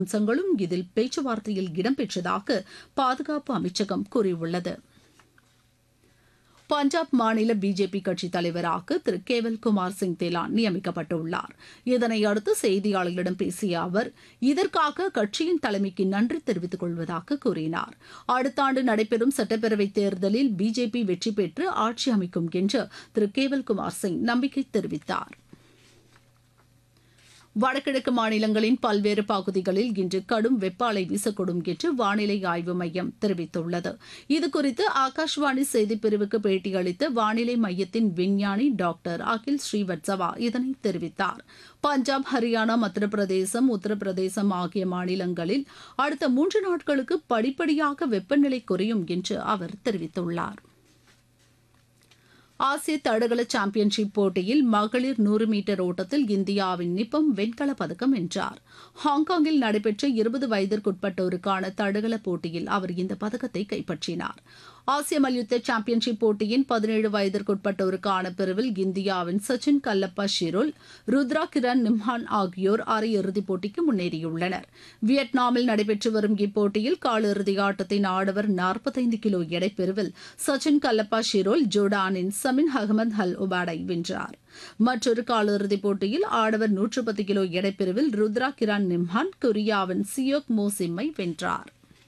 அம்சங்களும் இதில் பேச்சுவார்த்தையில் இடம்பெற்றதாக பாதுகாப்பு அமைச்சகம் கூறியுள்ளது பஞ்சாப் மாநில பிஜேபி கட்சித் தலைவராக திரு கேவல் குமார் சிங் தேலான் நியமிக்கப்பட்டுள்ளார் இதனையடுத்து செய்தியாளர்களிடம் பேசிய அவர் இதற்காக கட்சியின் தலைமைக்கு நன்றி தெரிவித்துக் கொள்வதாக கூறினார் அடுத்த ஆண்டு நடைபெறும் சட்டப்பேரவைத் தேர்தலில் பிஜேபி வெற்றி பெற்று ஆட்சி அமைக்கும் என்று திரு கேவல் குமார் சிங் நம்பிக்கை தெரிவித்தார் வடகிழக்கு மாநிலங்களின் பல்வேறு பகுதிகளில் இன்று கடும் வெப்ப அலை வீசக்கூடும் என்று வானிலை ஆய்வு மையம் தெரிவித்துள்ளது இதுகுறித்து ஆகாஷ்வாணி செய்திப்பிரிவுக்கு பேட்டியளித்த வானிலை மையத்தின் விஞ்ஞானி டாக்டர் அகில் ஸ்ரீவத்சவா இதனை தெரிவித்தார் பஞ்சாப் ஹரியானா மத்திய பிரதேசம் உத்தரப்பிரதேசம் ஆகிய மாநிலங்களில் அடுத்த மூன்று நாட்களுக்கு படிப்படியாக வெப்பநிலை குறையும் என்று அவர் தெரிவித்துள்ளார் ஆசிய தடகள சாம்பியன்ஷிப் போட்டியில் மகளிர் நூறு மீட்டர் ஓட்டத்தில் இந்தியாவின் நிப்பம் வெண்கலப் பதக்கம் வென்றார் ஹாங்காங்கில் நடைபெற்ற இருபது வயதிற்குட்பட்டோருக்கான தடகள போட்டியில் அவர் இந்த பதக்கத்தை கைப்பற்றினார் ஆசிய மல்யுத்த சாம்பியன்ஷிப் போட்டியின் பதினேழு வயதிற்குட்பட்டோருக்கான பிரிவில் இந்தியாவின் சச்சின் கல்லப்பா ஷிரோல் ருத்ரா கிரண் நிம்ஹான் ஆகியோர் அரையிறுதிப் போட்டிக்கு முன்னேறியுள்ளனர் வியட்நாமில் நடைபெற்று வரும் இப்போட்டியில் காலிறுதி ஆட்டத்தின் ஆடவர் நாற்பத்தைந்து கிலோ எடை பிரிவில் சச்சின் கல்லப்பா ஷிரோல் ஜோர்டானின் சமின் அகமது ஹல் உபாடை வென்றார் மற்றொரு காலிறுதிப் போட்டியில் ஆடவர் நூற்று பத்து கிலோ எடைப்பிரிவில் ருத்ரா கிரான் நிம்ஹான் கொரியாவின் சியோக் மோசிம்மை வென்றார்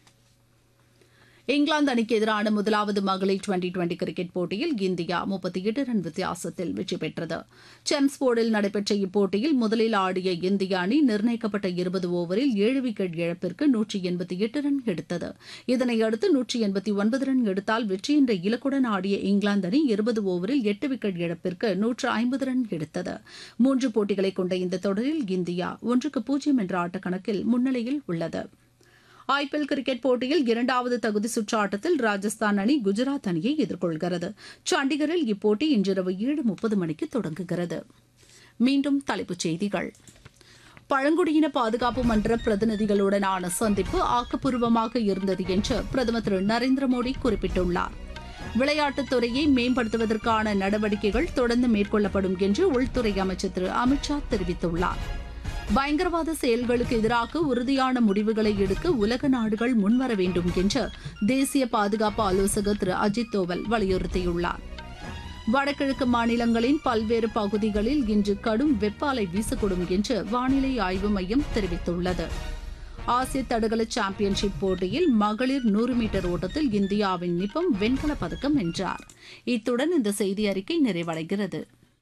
இங்கிலாந்து அணிக்கு எதிரான முதலாவது மகளிர் டுவெண்டி டுவெண்டி கிரிக்கெட் போட்டியில் இந்தியா முப்பத்தி எட்டு ரன் வித்தியாசத்தில் வெற்றி பெற்றது செம்ஸ்போர்டில் நடைபெற்ற இப்போட்டியில் முதலில் ஆடிய இந்திய அணி நிர்ணயிக்கப்பட்ட இருபது ஓவரில் ஏழு விக்கெட் இழப்பிற்கு நூற்றி எண்பத்தி எட்டு ரன் எடுத்தது இதனையடுத்து நூற்றி எண்பத்தி ஒன்பது ரன் எடுத்தால் வெற்றி என்ற இலக்குடன் ஆடிய இங்கிலாந்து அணி இருபது ஓவரில் எட்டு விக்கெட் இழப்பிற்கு நூற்று ஐம்பது ரன் எடுத்தது மூன்று போட்டிகளை கொண்ட இந்த தொடரில் இந்தியா ஒன்றுக்கு பூஜ்ஜியம் என்ற ஆட்டக்கணக்கில் முன்னிலையில் உள்ளது ஐபிஎல் கிரிக்கெட் போட்டியில் இரண்டாவது தகுதி சுற்று ஆட்டத்தில் ராஜஸ்தான் அணி குஜராத் அணியை எதிர்கொள்கிறது சண்டிகரில் இப்போட்டி இன்றிரவு ஏழு முப்பது மணிக்கு தொடங்குகிறது மீண்டும் தலைப்புச் செய்திகள் பழங்குடியின பாதுகாப்பு மன்ற பிரதிநிதிகளுடனான சந்திப்பு ஆக்கப்பூர்வமாக இருந்தது என்று பிரதமர் திரு நரேந்திர மோடி குறிப்பிட்டுள்ளார் விளையாட்டுத் துறையை மேம்படுத்துவதற்கான நடவடிக்கைகள் தொடர்ந்து மேற்கொள்ளப்படும் என்று உள்துறை அமைச்சர் திரு அமித்ஷா தெரிவித்துள்ளார் பயங்கரவாத செயல்களுக்கு எதிராக உறுதியான முடிவுகளை எடுக்க உலக நாடுகள் முன்வர வேண்டும் என்று தேசிய பாதுகாப்பு ஆலோசகர் திரு அஜித் தோவல் வலியுறுத்தியுள்ளார் வடகிழக்கு மாநிலங்களின் பல்வேறு பகுதிகளில் இன்று கடும் வெப்ப அலை வீசக்கூடும் என்று வானிலை ஆய்வு மையம் தெரிவித்துள்ளது ஆசிய தடகள சாம்பியன்ஷிப் போட்டியில் மகளிர் நூறு மீட்டர் ஓட்டத்தில் இந்தியாவின் நிப்பம் வெண்கலப் பதக்கம் வென்றார் இத்துடன் இந்த செய்தி அறிக்கை நிறைவடைகிறது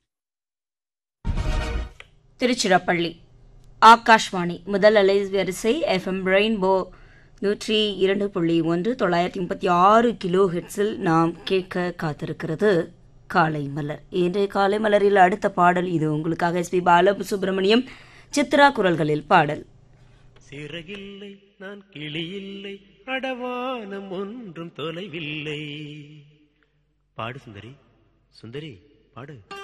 திருச்சிராப்பள்ளி ஆகாஷ்வாணி முதல் அலைவரிசை எஃப்எம் ரெயின்போ நூற்றி இரண்டு புள்ளி ஒன்று தொள்ளாயிரத்தி முப்பத்தி ஆறு கிலோ ஹெட்ஸில் நாம் கேட்க காத்திருக்கிறது காலை மலர் இன்று காலை மலரில் அடுத்த பாடல் இது உங்களுக்காக எஸ்பி பாலசுப்ரமணியம் சித்ரா குரல்களில் பாடல் சிறகில்லை நான் கிளியில்லை அடவானம் ஒன்றும் தொலைவில்லை பாடு சுந்தரி சுந்தரி பாடு